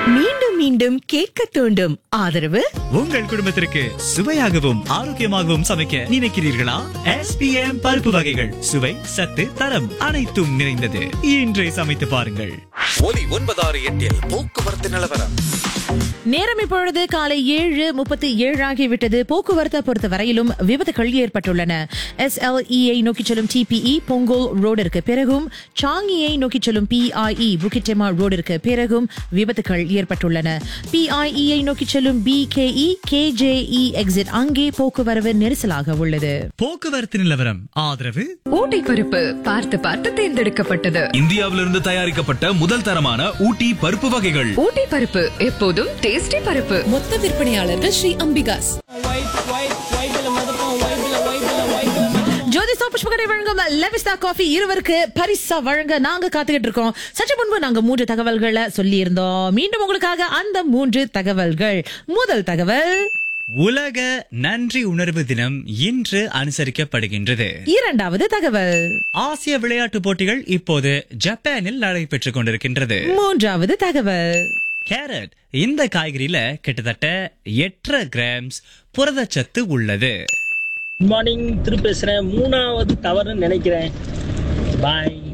மீண்டும் மீண்டும் கேட்க தூண்டும் ஆதரவு உங்கள் குடும்பத்திற்கு சுவையாகவும் ஆரோக்கியமாகவும் சமைக்க நினைக்கிறீர்களா எஸ்பிஎம் பருப்பு வகைகள் சுவை சத்து தரம் அனைத்தும் நிறைந்தது இன்றே சமைத்து பாருங்கள் ஒலி ஒன்பதாறு எட்டில் போக்குவரத்து நிலவரம் நேரம் இப்பொழுது காலை ஏழு முப்பத்தி ஏழு ஆகிவிட்டது போக்குவரத்தை பொறுத்த வரையிலும் விபத்துகள் ஏற்பட்டுள்ளன எஸ்எல்இஐ நோக்கி செல்லும் டிபிஇ பொங்கோல் ரோடிற்கு பிறகும் சாங்கியை நோக்கி செல்லும் பிஐஇ புக்கிட்டெமா ரோடிற்கு பிறகும் விபத்துகள் ஏற்பட்டுள்ளன பிஐஇஐ நோக்கி செல்லும் பிகேஇ கேஜேஇ எக்ஸிட் அங்கே போக்குவரவு நெரிசலாக உள்ளது போக்குவரத்து நிலவரம் ஆதரவு ஊட்டி பருப்பு பார்த்து பார்த்து தேர்ந்தெடுக்கப்பட்டது இந்தியாவிலிருந்து தயாரிக்கப்பட்ட முதல் தரமான ஊட்டி பருப்பு வகைகள் ஊட்டி பருப்பு எப்போதும் டேஸ்டி பருப்பு மொத்த விற்பனையாளர்கள் ஸ்ரீ அம்பிகாஸ் ஜோதி புஷ்பகடை வழங்கும் லெவிஸ்டா காஃபி இருவருக்கு பரிசா வழங்க நாங்க காத்துக்கிட்டு இருக்கோம் சற்று முன்பு நாங்க மூன்று தகவல்களை சொல்லி இருந்தோம் மீண்டும் உங்களுக்காக அந்த மூன்று தகவல்கள் முதல் தகவல் உலக நன்றி உணர்வு தினம் இன்று அனுசரிக்கப்படுகின்றது இரண்டாவது தகவல் ஆசிய விளையாட்டுப் போட்டிகள் இப்போது ஜப்பானில் நடைபெற்றுக் கொண்டிருக்கின்றது மூன்றாவது தகவல் கேரட் இந்த காய்கறியில கிட்டத்தட்ட எட்டரை கிராம்ஸ் புரதச்சத்து உள்ளது குட் மார்னிங் திரு பேசுறேன் மூணாவது தவறுன்னு நினைக்கிறேன் பாய்